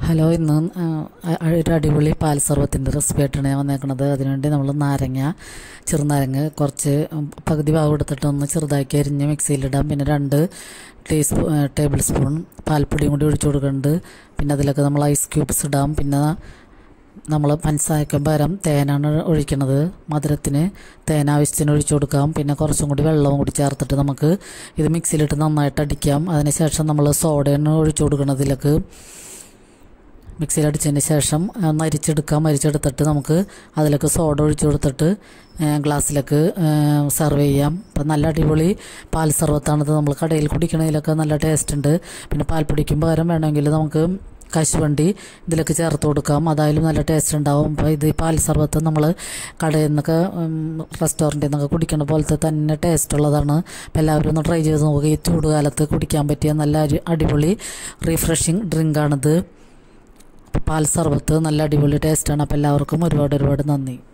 hello ഇന്ന് ആ, അ- ഒരു അടിപൊളി പാൽ സർവത്തിൻ്റെ റെസിപ്പി ആയിട്ടാണ് ഞാൻ വന്നേക്കുന്നത് അതിനുവേണ്ടി നമ്മൾ നാരങ്ങ ചെറുനാരങ്ങ കുറച്ച് ഉം, പകുതി ഭാഗം എടുത്തിട്ട് ഒന്ന് ചെറുതാക്കി അരിഞ്ഞ് മിക്സിയിലിടാം പിന്നെ രണ്ട് ടീസ്പൂ ടേബിൾ സ്പൂൺ പാൽപ്പൊടിയും കൂടി ഒഴിച്ചു കൊടുക്കുന്നുണ്ട് പിന്നെ അതിലൊക്കെ നമ്മൾ ഐസ് ക്യൂബ്സ് ഇടാം പിന്നെ നമ്മൾ പഞ്ചസാരയ്ക്ക് പകരം തേനാണ് ഒഴിക്കുന്നത് മധുരത്തിന് തേൻ ആവശ്യത്തിന് ഒഴിച്ചു കൊടുക്കാം പിന്നെ കുറച്ചും കൂടി വെള്ളവും കൂടി ചേർത്തിട്ട് നമുക്ക് ഇത് മിക്സിയിലിട്ട് നന്നായിട്ട് അടിക്കാം അതിനുശേഷം നമ്മൾ സോഡയാണ് ഒഴിച്ചു കൊടുക്കുന്നത് ഇതിലേക്ക് മിക്സിയിലടിച്ചതിന് ശേഷം ആ, ഒന്ന് അരിച്ചെടുക്കാം അരിച്ചെടുത്തിട്ട് നമുക്ക് അതിലേക്ക് സോഡ ഒഴിച്ചു കൊടുത്തിട്ട് ആ, ഗ്ലാസ്സിലേക്ക് സെർവ് ചെയ്യാം അപ്പം നല്ല അടിപൊളി പാൽ സർവത്താണിത് നമ്മൾ കടയിൽ കുടിക്കണതിലൊക്കെ നല്ല ടേസ്റ്റ് ഉണ്ട് പിന്നെ പാൽപ്പൊടിക്കും പകരം വേണമെങ്കിൽ നമുക്ക് കശുവണ്ടി ഇതിലേക്ക് ചേർത്ത് കൊടുക്കാം അതായാലും നല്ല ടേസ്റ്റ് ഉണ്ടാവും അപ്പോൾ ഇത് ഈ പാൽ സർവത്ത് നമ്മൾ കടയിൽ നിന്നൊക്കെ റെസ്റ്റോറൻറ്റിൽ നിന്നൊക്കെ കുടിക്കുന്ന പോലത്തെ തന്നെ ടേസ്റ്റ് ഉള്ളതാണ് അപ്പോൾ എല്ലാവരും ഒന്ന് ട്രൈ ചെയ്ത് നോക്കുക ഈ ചൂടുകാലത്ത് കുടിക്കാൻ പറ്റിയ നല്ല ഒരു അടിപൊളി റീഫ്രഷിങ് ഡ്രിങ്കാണിത് പാൽ സർബത്ത് നല്ല അടിപൊളി ടേസ്റ്റാണ് അപ്പോൾ എല്ലാവർക്കും ഒരുപാട് ഒരുപാട് നന്ദി